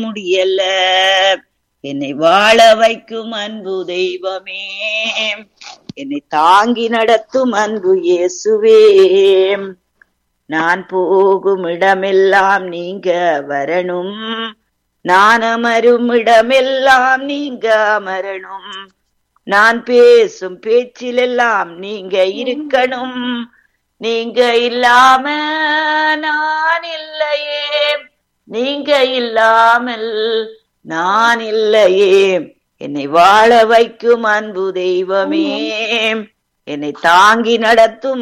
முடியல என்னை வாழ வைக்கும் அன்பு தெய்வமே என்னை தாங்கி நடத்தும் அன்பு இயேசுவே நான் போகும் இடமெல்லாம் நீங்க வரணும் நான் அமரும் இடமெல்லாம் நீங்க அமரணும் நான் பேசும் பேச்சிலெல்லாம் நீங்க இருக்கணும் நீங்க இல்லாம நான் இல்லையே நீங்க இல்லாமல் நான் இல்லையே என்னை வாழ வைக்கும் அன்பு தெய்வமே என்னை தாங்கி நடத்தும்